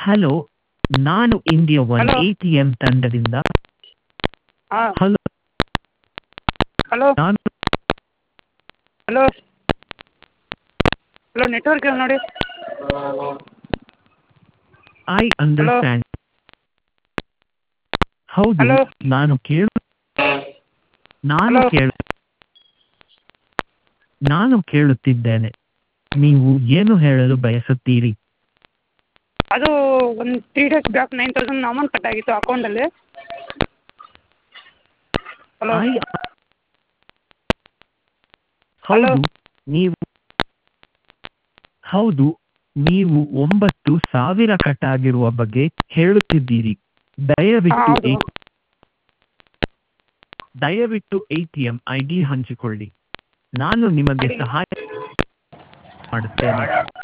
Hello ನಾನು India one Hello. A T M ತಂಡದಿಂದ ಹಾಂ ಹಲೋ ಹಲೋ ನಾನು ಹಲೋ ಹಲೋ ನೆಟ್ವರ್ಕ್ ಇಲ್ಲ ನೋಡಿ ಐ ಅಂಡರ್ಸ್ಟ್ಯಾಂಡ್ ಹೌದು Hello. ನಾನು ಕೇಳು ನಾನು Hello. ಕೇಳು ನಾನು ಕೇಳುತ್ತಿದ್ದೇನೆ ನೀವು ಏನು ಹೇಳಲು ಬಯಸುತ್ತೀರಿ ಅದು ಒಂದು three days back nine thousand amount cut ಆಗಿತ್ತು ಅಕೌಂಟಲ್ಲಿ ಹಲೋ ಐ ಹೌದು ನೀವು ಹೌದು ನೀವು ಒಂಬತ್ತು ಸಾವಿರ ಕಟ್ ಆಗಿರುವ ಬಗ್ಗೆ ಹೇಳುತ್ತಿದ್ದೀರಿ ದಯವಿಟ್ಟು ಹೌದು. ಎ- ದಯವಿಟ್ಟು A T M I D ಹಂಚಿಕೊಳ್ಳಿ ನಾನು ನಿಮಗೆ ಸಹಾಯ ಮಾಡುತ್ತೇನೆ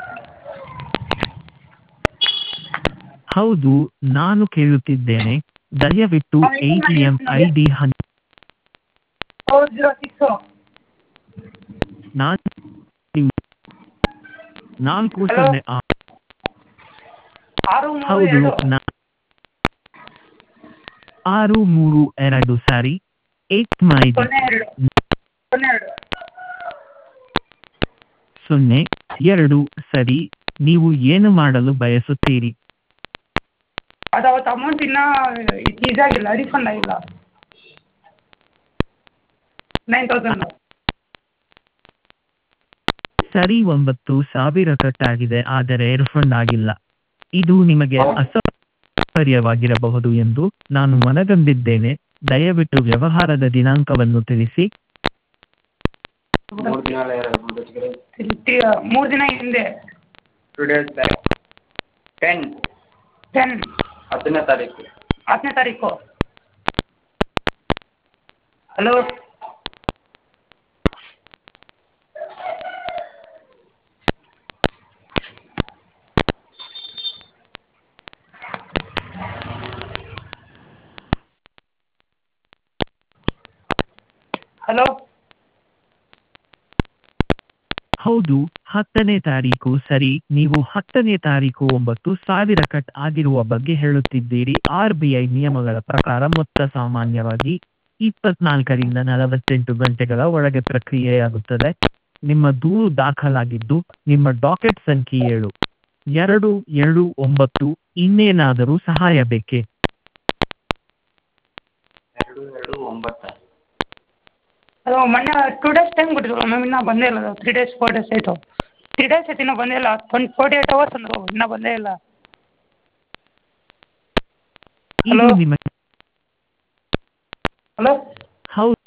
ಹೌದು ನಾನು ಕೇಳುತ್ತಿದ್ದೇನೆ ದಯವಿಟ್ಟು A T M I D ಹಂಚಿ ಫೋರ್ ಜೀರೋ ಸಿಕ್ಸು ನಾನು ನಿಮ್- ನಾಲ್ಕು Hello. ಸೊನ್ನೆ ಆ- ಆರು ಮೂರು ಹೌದು ಎರಡು ನಾ- ಆರು ಮೂರು ಎರಡು ಸಾರಿ ಏಟ್ ಮೈದು ಸೊನ್ನೆ ಎರಡು ಸೊನ್ನೆ ಎರಡು ಸೊನ್ನೆ ಎರಡು ಸರಿ ನೀವು ಏನು ಮಾಡಲು ಬಯಸುತ್ತೀರಿ ಅದು ಅವತ್ತು ಅಮೌಂಟ್ ಇನ್ನೂ ಇದಾಗಿಲ್ಲ ರೀಫಂಡ್ ಆಗಿಲ್ಲ ನೈನ್ ತೌಸಂಡ್ ಸರಿ ಒಂಬತ್ತು ಸಾವಿರ ಕಟ್ ಆಗಿದೆ ಆದರೆ ರಿಫಂಡ್ ಆಗಿಲ್ಲ ಇದು ನಿಮಗೆ ಅಸೌಕರ್ಯವಾಗಿರಬಹುದು ಎಂದು ನಾನು ಮನಗಂಡಿದ್ದೇನೆ ದಯವಿಟ್ಟು ವ್ಯವಹಾರದ ದಿನಾಂಕವನ್ನು ತಿಳಿಸಿ ಮೂರು ದಿನ ಮೂರು ದಿನ ಹಿಂದೆ two days back ten ten ಹತ್ತನೇ ತಾರೀಕು ಹತ್ತನೇ ತಾರೀಕು ಹಲೋ ಹಲೋ ಹೌದು ಹತ್ತನೇ ತಾರೀಕು ಸರಿ ನೀವು ಹತ್ತನೇ ತಾರೀಕು ಒಂಬತ್ತು ಸಾವಿರ ಕಟ್ ಆಗಿರುವ ಬಗ್ಗೆ ಹೇಳುತ್ತಿದ್ದೀರಿ ಆರ್ ಬಿ ಐ ನಿಯಮಗಳ ಪ್ರಕಾರ ಮೊತ್ತ ಸಾಮಾನ್ಯವಾಗಿ ಇಪ್ಪತ್ನಾಲ್ಕರಿಂದ ನಲವತ್ತೆಂಟು ಗಂಟೆಗಳ ಒಳಗೆ ಪ್ರಕ್ರಿಯೆಯಾಗುತ್ತದೆ ನಿಮ್ಮ ದೂರು ದಾಖಲಾಗಿದ್ದು ನಿಮ್ಮ ಡಾಕೆಟ್ ಸಂಖ್ಯೆ ಏಳು ಎರಡು ಏಳು ಒಂಬತ್ತು ಇನ್ನೇನಾದರೂ ಸಹಾಯ ಬೇಕೇ ಎರಡು ಎರಡು ಒಂಬತ್ತು ಅದು ಮೊನ್ನೆ ಟೂ ಡೇಸ್ ಟೈಮ್ ಕೊಟ್ಟಿದ್ರು ಮ್ಯಾಮ್ ಇನ್ನೂ ಬಂದೇ ಇಲ್ಲ ತ್ರೀ ಡೇಸ್ ಫೋರ್ ಡೇಸ್ ಆಯಿತು ತ್ರೀ ಡೇಸ್ ಆಯ್ತು ಇನ್ನೂ ಬಂದೇ ಇಲ್ಲ ಟ್ವೆಂಟಿ ಫೋರ್ಟಿ ಏಯ್ಟ್ ಅವರ್ಸ್ ಅಂದರು ಇನ್ನೂ ಬಂದೇ ಇಲ್ಲ ಇದು Hello? ನಿಮಗೆ ಹಲೋ ಹೌದು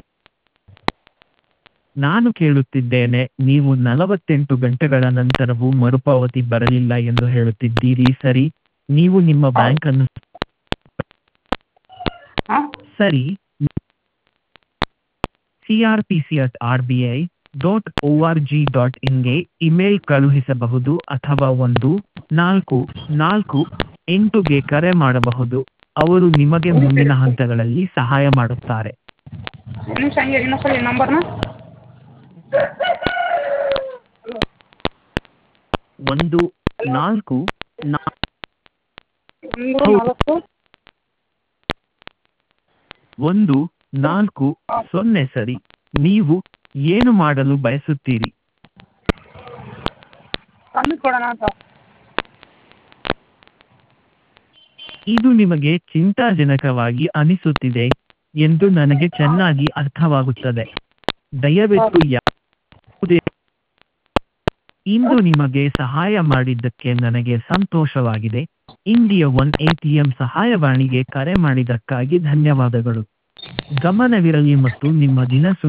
ನಾನು ಕೇಳುತ್ತಿದ್ದೇನೆ ನೀವು ನಲವತ್ತೆಂಟು ಗಂಟೆಗಳ ನಂತರವೂ ಮರುಪಾವತಿ ಬರಲಿಲ್ಲ ಎಂದು ಹೇಳುತ್ತಿದ್ದೀರಿ ಸರಿ ನೀವು ನಿಮ್ಮ ಬ್ಯಾಂಕ್ ಅನ್ನು ಹಾಂ ಸರಿ CRPC at R B I dot O R G dot ಇನ್ಗೆ ಇಮೇಲ್ ಕಳುಹಿಸಬಹುದು ಅಥವಾ ಒಂದು ನಾಲ್ಕು ನಾಲ್ಕು ಎಂಟುಗೆ ಕರೆ ಮಾಡಬಹುದು ಅವರು ನಿಮಗೆ ಮುಂದಿನ ಹಂತಗಳಲ್ಲಿ ಸಹಾಯ ಮಾಡುತ್ತಾರೆ ಒಂದು ನಿಮಿಷ ಹಂಗೆ ಇನ್ನೊಂದ್ಸಲ ನಂಬರ್ನ ಒಂದು ನಾಲ್ಕು ನಾ- ಒಂದು ಹೌದು. ನಾಲ್ಕು ಒಂದು ನಾಲ್ಕು ಸೊನ್ನೆ ಸರಿ ನೀವು ಏನು ಮಾಡಲು ಬಯಸುತ್ತೀರಿ ಕಮ್ಮಿ ಕೊಡೋಣ ಅಂತ ಇದು ನಿಮಗೆ ಚಿಂತಾಜನಕವಾಗಿ ಅನಿಸುತ್ತಿದೆ ಎಂದು ನನಗೆ ಚೆನ್ನಾಗಿ ಅರ್ಥವಾಗುತ್ತದೆ ದಯವಿಟ್ಟು ಯಾವುದೇ ಇಂದು ನಿಮಗೆ ಸಹಾಯ ಮಾಡಿದ್ದಕ್ಕೆ ನನಗೆ ಸಂತೋಷವಾಗಿದೆ ಇಂಡಿಯಾ ಒನ್ ಎಟಿಎಂ ಸಹಾಯವಾಣಿಗೆ ಕರೆ ಮಾಡಿದ್ದಕ್ಕಾಗಿ ಧನ್ಯವಾದಗಳು ಗಮನವಿರಲಿ ಮತ್ತು ನಿಮ್ಮ ದಿನ